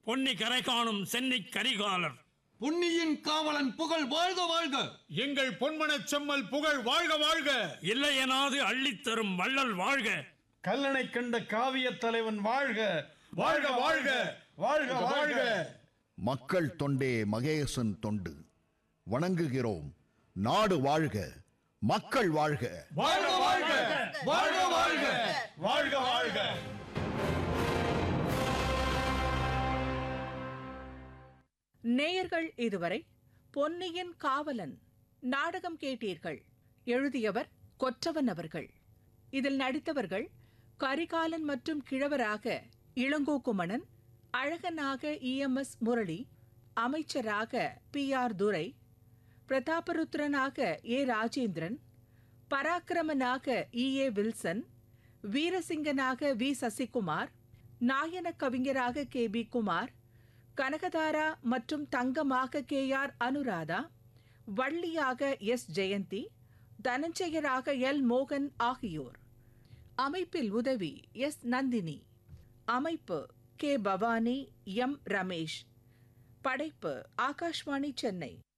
பொன்னி கரை காணும் சென்னி கரிகாலர் பொன்னியின் காவலன் புகழ் வாழ்க வாழ்க எங்கள் பொன்மனச் செம்மல் புகழ் வாழ்க வாழ்க இல்லையனாது அள்ளித்தரும் வள்ளல் வாழ்க கல்லணை கண்ட காவிய தலைவன் வாழ்க வாழ்க வாழ்க வாழ்க வாழ்க மக்கள் தொண்டே மகேசன் தொண்டு வணங்குகிறோம் நாடு வாழ்க மக்கள் வாழ்க வாழ்க வாழ்க வாழ்க வாழ்க வாழ்க வாழ்க நேயர்கள் இதுவரை பொன்னியின் காவலன் நாடகம் கேட்டீர்கள் எழுதியவர் கொற்றவன் அவர்கள் இதில் நடித்தவர்கள் கரிகாலன் மற்றும் கிழவராக இளங்கோகுமணன் அழகனாக இஎம்எஸ் முரளி அமைச்சராக பி ஆர் துரை பிரதாபருத்ரனாக ஏ ராஜேந்திரன் பராக்கிரமனாக இ ஏ வில்சன் வீரசிங்கனாக வி சசிகுமார் நாயன கவிஞராக கே பி குமார் கனகதாரா மற்றும் தங்கமாக கே ஆர் அனுராதா வள்ளியாக எஸ் ஜெயந்தி தனஞ்சயராக எல் மோகன் ஆகியோர் அமைப்பில் உதவி எஸ் நந்தினி அமைப்பு கே பவானி எம் ரமேஷ் படைப்பு ஆகாஷ்வாணி சென்னை